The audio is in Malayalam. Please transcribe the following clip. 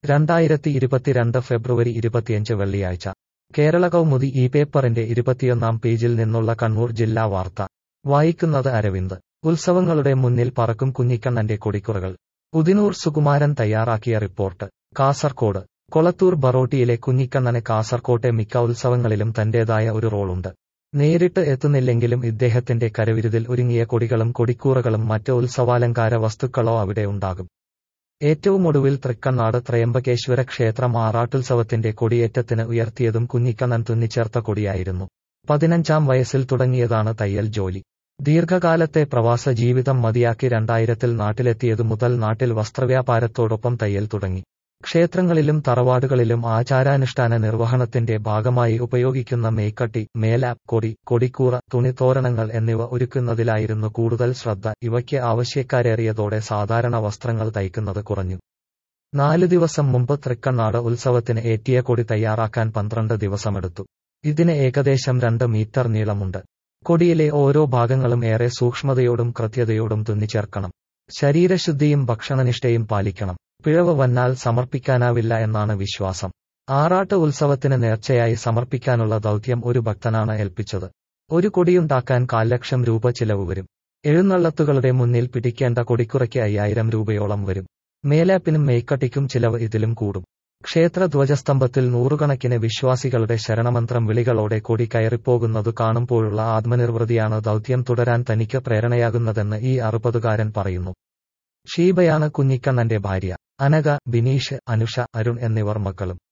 രണ്ടായിരത്തി ഇരുപത്തിരണ്ട് ഫെബ്രുവരി ഇരുപത്തിയഞ്ച് വെള്ളിയാഴ്ച കേരള കൗമുദി ഈ പേപ്പറിന്റെ ഇരുപത്തിയൊന്നാം പേജിൽ നിന്നുള്ള കണ്ണൂർ ജില്ലാ വാർത്ത വായിക്കുന്നത് അരവിന്ദ് ഉത്സവങ്ങളുടെ മുന്നിൽ പറക്കും കുഞ്ഞിക്കണ്ണന്റെ കൊടിക്കുറകൾ ഉദിനൂർ സുകുമാരൻ തയ്യാറാക്കിയ റിപ്പോർട്ട് കാസർകോട് കൊളത്തൂർ ബറോട്ടിയിലെ കുഞ്ഞിക്കണ്ണന് കാസർകോട്ടെ മിക്ക ഉത്സവങ്ങളിലും തന്റേതായ ഒരു റോളുണ്ട് നേരിട്ട് എത്തുന്നില്ലെങ്കിലും ഇദ്ദേഹത്തിന്റെ കരവിരുതിൽ ഒരുങ്ങിയ കൊടികളും കൊടിക്കൂറകളും മറ്റ് ഉത്സവാലങ്കാര വസ്തുക്കളോ അവിടെ ഉണ്ടാകും ഏറ്റവും ഒടുവിൽ തൃക്കണ്ണാട് ത്രയംബകേശ്വര ക്ഷേത്രം ആറാട്ടുത്സവത്തിന്റെ കൊടിയേറ്റത്തിന് ഉയർത്തിയതും കുഞ്ഞിക്കണ്ണൻ തുന്നിച്ചേർത്ത കൊടിയായിരുന്നു പതിനഞ്ചാം വയസ്സിൽ തുടങ്ങിയതാണ് തയ്യൽ ജോലി ദീർഘകാലത്തെ പ്രവാസ ജീവിതം മതിയാക്കി രണ്ടായിരത്തിൽ നാട്ടിലെത്തിയതു മുതൽ നാട്ടിൽ വസ്ത്രവ്യാപാരത്തോടൊപ്പം തയ്യൽ തുടങ്ങി ക്ഷേത്രങ്ങളിലും തറവാടുകളിലും ആചാരാനുഷ്ഠാന നിർവഹണത്തിന്റെ ഭാഗമായി ഉപയോഗിക്കുന്ന മേക്കട്ടി മേലാപ്പ് കൊടി കൊടിക്കൂറ തുണിത്തോരണങ്ങൾ എന്നിവ ഒരുക്കുന്നതിലായിരുന്നു കൂടുതൽ ശ്രദ്ധ ഇവയ്ക്ക് ആവശ്യക്കാരേറിയതോടെ സാധാരണ വസ്ത്രങ്ങൾ തയ്ക്കുന്നത് കുറഞ്ഞു നാല് ദിവസം മുമ്പ് തൃക്കണ്ണാട് ഉത്സവത്തിന് ഏറ്റിയ കൊടി തയ്യാറാക്കാൻ പന്ത്രണ്ട് ദിവസമെടുത്തു ഇതിന് ഏകദേശം രണ്ട് മീറ്റർ നീളമുണ്ട് കൊടിയിലെ ഓരോ ഭാഗങ്ങളും ഏറെ സൂക്ഷ്മതയോടും കൃത്യതയോടും തുന്നിച്ചേർക്കണം ശരീരശുദ്ധിയും ഭക്ഷണനിഷ്ഠയും പാലിക്കണം പിഴവ് വന്നാൽ സമർപ്പിക്കാനാവില്ല എന്നാണ് വിശ്വാസം ആറാട്ട് ഉത്സവത്തിന് നേർച്ചയായി സമർപ്പിക്കാനുള്ള ദൗത്യം ഒരു ഭക്തനാണ് ഏൽപ്പിച്ചത് ഒരു കൊടിയുണ്ടാക്കാൻ കാൽ ലക്ഷം രൂപ ചിലവ് വരും എഴുന്നള്ളത്തുകളുടെ മുന്നിൽ പിടിക്കേണ്ട കൊടിക്കുറയ്ക്ക് അയ്യായിരം രൂപയോളം വരും മേലാപ്പിനും മേക്കട്ടിക്കും ചിലവ് ഇതിലും കൂടും ക്ഷേത്ര ധ്വജസ്തംഭത്തിൽ നൂറുകണക്കിന് വിശ്വാസികളുടെ ശരണമന്ത്രം വിളികളോടെ കൊടി കയറിപ്പോകുന്നതു കാണുമ്പോഴുള്ള ആത്മനിർവൃതിയാണ് ദൗത്യം തുടരാൻ തനിക്ക് പ്രേരണയാകുന്നതെന്ന് ഈ അറുപതുകാരൻ പറയുന്നു ഷീബയാണ് കുഞ്ഞിക്കണ്ണന്റെ ഭാര്യ അനഘ ബിനീഷ് അനുഷ അരുൺ എന്നിവർ മക്കളും